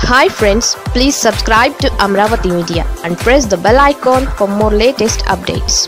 hi friends please subscribe to Amaravati media and press the bell icon for more latest updates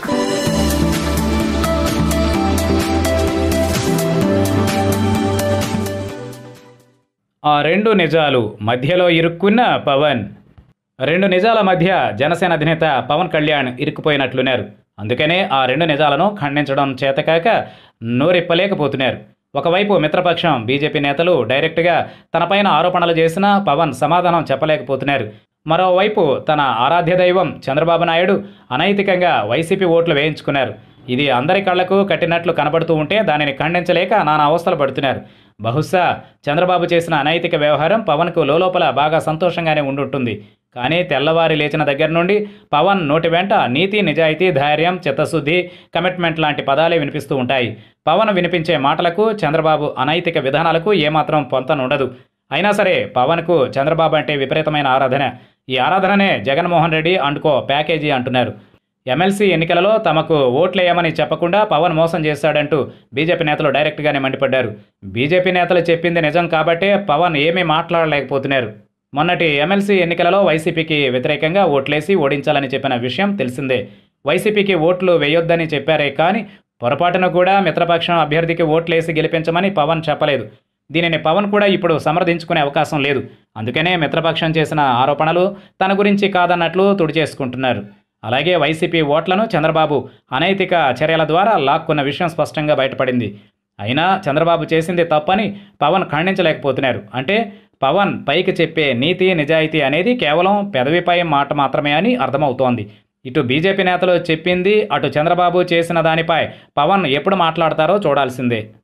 ఆ రెండు నిజాలు మధ్యలో ఇరుక్కున్న పవన్ రెండు నిజాల మధ్య జనసేన అధినేత పవన్ కళ్యాణ్ ఇరుక్కుపోయినట్లున్నారు అందుకనే ఆ రెండు నిజాలను ఖండించడం చేతకాక నోరెప్పలేకపోతున్నారు ఒకవైపు మిత్రపక్షం బీజేపీ నేతలు డైరెక్ట్గా తనపైన ఆరోపణలు చేసినా పవన్ సమాధానం చెప్పలేకపోతున్నారు మరోవైపు తన ఆరాధ్య దైవం చంద్రబాబు నాయుడు అనైతికంగా వైసీపీ ఓట్లు వేయించుకున్నారు ఇది అందరి కళ్లకు కట్టినట్లు కనబడుతూ ఉంటే దానిని ఖండించలేక నానా అవస్థలు పడుతున్నారు బహుశా చంద్రబాబు చేసిన అనైతిక వ్యవహారం పవన్కు లోపల బాగా సంతోషంగానే ఉండుంటుంది కానీ తెల్లవారి లేచిన దగ్గర నుండి పవన్ నోటి వెంట నీతి నిజాయితీ ధైర్యం చిత్తశుద్ధి కమిట్మెంట్ లాంటి పదాలే వినిపిస్తూ ఉంటాయి పవన్ వినిపించే మాటలకు చంద్రబాబు అనైతిక విధానాలకు ఏమాత్రం పొంతనుండదు అయినా సరే పవన్కు చంద్రబాబు అంటే విపరీతమైన ఆరాధన ఈ ఆరాధననే జగన్మోహన్ రెడ్డి అండుకో ప్యాకేజీ అంటున్నారు ఎమ్మెల్సీ ఎన్నికలలో తమకు ఓట్లేయమని చెప్పకుండా పవన్ మోసం చేశాడంటూ బీజేపీ నేతలు డైరెక్ట్గానే మండిపడ్డారు బీజేపీ నేతలు చెప్పింది నిజం కాబట్టే పవన్ ఏమీ మాట్లాడలేకపోతున్నారు మొన్నటి ఎమ్మెల్సీ ఎన్నికలలో వైసీపీకి వ్యతిరేకంగా ఓట్లేసి ఓడించాలని చెప్పిన విషయం తెలిసిందే వైసీపీకి ఓట్లు వేయొద్దని చెప్పారే కానీ పొరపాటున కూడా మిత్రపక్షం అభ్యర్థికి ఓట్లేసి గెలిపించమని పవన్ చెప్పలేదు దీనిని పవన్ కూడా ఇప్పుడు సమర్థించుకునే అవకాశం లేదు అందుకనే మిత్రపక్షం చేసిన ఆరోపణలు తన గురించి కాదన్నట్లు తుడిచేసుకుంటున్నారు అలాగే వైసీపీ ఓట్లను చంద్రబాబు అనైతిక చర్యల ద్వారా లాక్కున్న విషయం స్పష్టంగా బయటపడింది అయినా చంద్రబాబు చేసింది తప్పని పవన్ ఖండించలేకపోతున్నారు అంటే పవన్ పైకి చెప్పే నీతి నిజాయితీ అనేది కేవలం పెదవిపై మాట మాత్రమే అని అర్థమవుతోంది ఇటు బీజేపీ నేతలు చెప్పింది అటు చంద్రబాబు చేసిన దానిపై పవన్ ఎప్పుడు మాట్లాడతారో చూడాల్సిందే